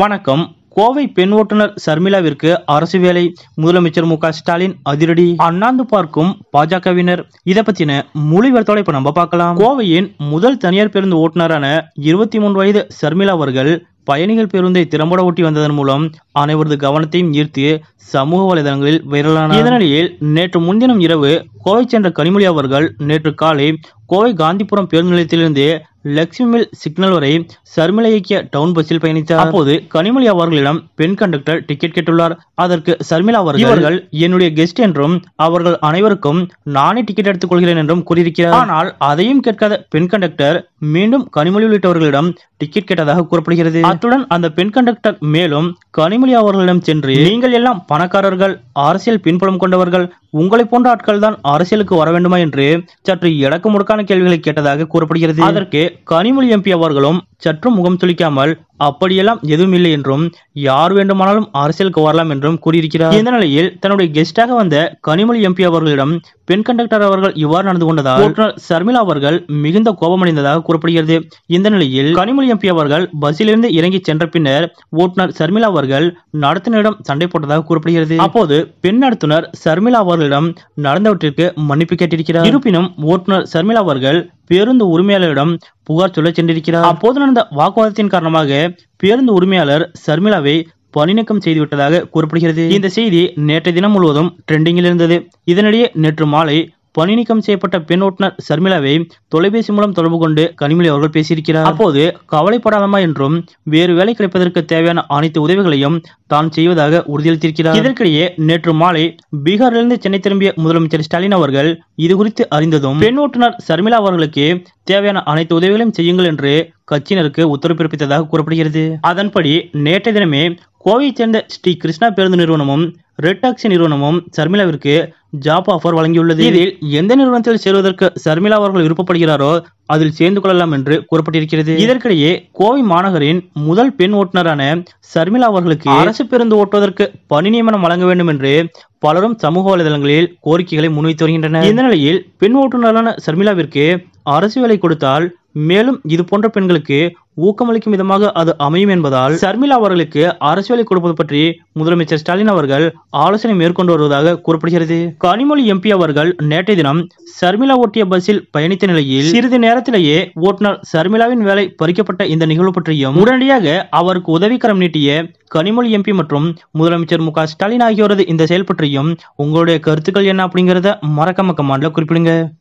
வணக்கம் கோவை பெண் ஓட்டுநர் சர்மிளாவிற்கு அரசு வேலை முதலமைச்சர் மு க ஸ்டாலின் அதிரடி அண்ணாந்து பார்க்கும் பாஜகவினர் இதை பத்தின முழு விவரத்தோட இப்ப நம்ம பார்க்கலாம் கோவையின் முதல் தனியார் பேருந்து ஓட்டுநரான இருபத்தி மூன்று வயது சர்மிளா அவர்கள் பயணிகள் பேருந்தை திறம்பட ஓட்டி வந்ததன் மூலம் அனைவரது கவனத்தையும் ஈர்த்து சமூக வலைதளங்களில் வைரலான இதனிடையில் நேற்று முன்தினம் இரவு கோவை சென்ற கனிமொழி அவர்கள் நேற்று காலை கோவை காந்திபுரம் பேருந்து நிலையத்திலிருந்து லக்ஷ்மி மில் சிக்னல் வரை சர்மிளா இயக்கிய டவுன் பஸ்ஸில் பயணித்தார் அப்போது கனிமொழி அவர்களிடம் பெண் கண்டக்டர் டிக்கெட் கேட்டுள்ளார் அதற்கு சர்மிளா அவர்கள் இவர்கள் என்னுடைய கெஸ்ட் என்றும் அவர்கள் அனைவருக்கும் நானே டிக்கெட் எடுத்துக் கொள்கிறேன் என்றும் கூறியிருக்கிறார் ஆனால் அதையும் கேட்காத பெண் கண்டக்டர் மீண்டும் கனிமொழி உள்ளிட்டவர்களிடம் டிக்கெட் கேட்டதாக கூறப்படுகிறது அத்துடன் அந்த பெண் கண்டக்டர் மேலும் கனிமொழி அவர்களிடம் சென்று நீங்கள் எல்லாம் பணக்காரர்கள் அரசியல் பின்புலம் கொண்டவர்கள் உங்களை போன்ற ஆட்கள் தான் அரசியலுக்கு வர வேண்டுமா என்று சற்று இடக்கு முடக்கான கேள்விகளை கேட்டதாக கூறப்படுகிறது அதற்கு கனிமொழி எம்பி அவர்களும் சற்றும் முகம் சுளிக்காமல் அப்படியெல்லாம் எதுவும் இல்லை என்றும் யார் வேண்டுமானாலும் அரசியலுக்கு வரலாம் என்றும் கூறியிருக்கிறார் இந்த நிலையில் தன்னுடைய கெஸ்டாக வந்த கனிமொழி எம்பி அவர்களிடம் பெண் கண்டக்டர் அவர்கள் இவ்வாறு நடந்து கொண்டதால் ஓட்டுநர் சர்மிளா அவர்கள் மிகுந்த கோபமடைந்ததாக கூறப்படுகிறது இந்த நிலையில் கனிமொழி எம்பி அவர்கள் பஸ்ஸிலிருந்து இறங்கி சென்ற பின்னர் ஓட்டுநர் சர்மிளா அவர்கள் நடத்துனரிடம் சண்டை போட்டதாக கூறப்படுகிறது அப்போது பெண் நடத்துனர் சர்மிளா அவர்களிடம் நடந்தவற்றிற்கு மன்னிப்பு கேட்டிருக்கிறார் இருப்பினும் ஓட்டுநர் சர்மிளா அவர்கள் பேருந்து உரிமையாளரிடம் புகார் சொல்ல சென்றிருக்கிறார் அப்போது நடந்த வாக்குவாதத்தின் காரணமாக பேருந்து உரிமையாளர் சர்மிளாவை பணிநீக்கம் செய்துவிட்டதாக கூறப்படுகிறது இந்த செய்தி நேற்றைய தினம் முழுவதும் ட்ரெண்டிங்கில் இருந்தது இதனிடையே நேற்று மாலை பணி நீக்கம் செய்யப்பட்ட பெண் ஓட்டுநர் சர்மிளாவை தொலைபேசி மூலம் தொடர்பு கொண்டு கனிமொழி அவர்கள் பேசியிருக்கிறார் அப்போது கவலைப்படாதமா என்றும் வேறு வேலை கிடைப்பதற்கு தேவையான அனைத்து உதவிகளையும் தான் செய்வதாக உறுதியளித்திருக்கிறார் இதற்கிடையே நேற்று மாலை பீகாரிலிருந்து சென்னை திரும்பிய முதலமைச்சர் ஸ்டாலின் அவர்கள் இது குறித்து அறிந்ததும் பெண் ஓட்டுநர் சர்மிளா அவர்களுக்கு தேவையான அனைத்து உதவிகளையும் செய்யுங்கள் என்று கட்சியினருக்கு உத்தரவு பிறப்பித்ததாக கூறப்படுகிறது அதன்படி நேற்றைய தினமே கோவையைச் சேர்ந்த ஸ்ரீ கிருஷ்ணா பேருந்து நிறுவனமும் ரெட் டாக்ஸி நிறுவனமும் சர்மிளாவிற்கு ஜாப் ஆஃபர் வழங்கியுள்ளது இதில் எந்த நிறுவனத்தில் சேருவதற்கு சர்மிளா அவர்கள் விருப்பப்படுகிறாரோ அதில் சேர்ந்து கொள்ளலாம் என்று கூறப்பட்டிருக்கிறது இதற்கிடையே கோவை மாநகரின் முதல் பெண் ஓட்டுநரான சர்மிளா அவர்களுக்கு அரசு பேருந்து ஓட்டுவதற்கு பணி நியமனம் வழங்க வேண்டும் என்று பலரும் சமூக வலைதளங்களில் கோரிக்கைகளை முன்வைத்து வருகின்றனர் இந்த நிலையில் பெண் ஓட்டுநரான சர்மிளாவிற்கு அரசு வேலை கொடுத்தால் மேலும் இது போன்ற பெண்களுக்கு ஊக்கமளிக்கும் விதமாக அது அமையும் என்பதால் சர்மிளா அவர்களுக்கு அரசு வேலை கொடுப்பது பற்றி முதலமைச்சர் ஸ்டாலின் அவர்கள் ஆலோசனை மேற்கொண்டு வருவதாக கூறப்படுகிறது கனிமொழி எம்பி அவர்கள் நேற்றைய தினம் சர்மிளா ஓட்டிய பஸ்ஸில் பயணித்த நிலையில் சிறிது நேரத்திலேயே ஓட்டுநர் சர்மிளாவின் வேலை பறிக்கப்பட்ட இந்த நிகழ்வு பற்றியும் உடனடியாக அவருக்கு உதவிக்கரம் நீட்டிய கனிமொழி எம்பி மற்றும் முதலமைச்சர் மு க ஸ்டாலின் ஆகியோரது இந்த செயல் பற்றியும் உங்களுடைய கருத்துக்கள் என்ன அப்படிங்கறத மறக்காம கமாண்ட்ல குறிப்பிடுங்க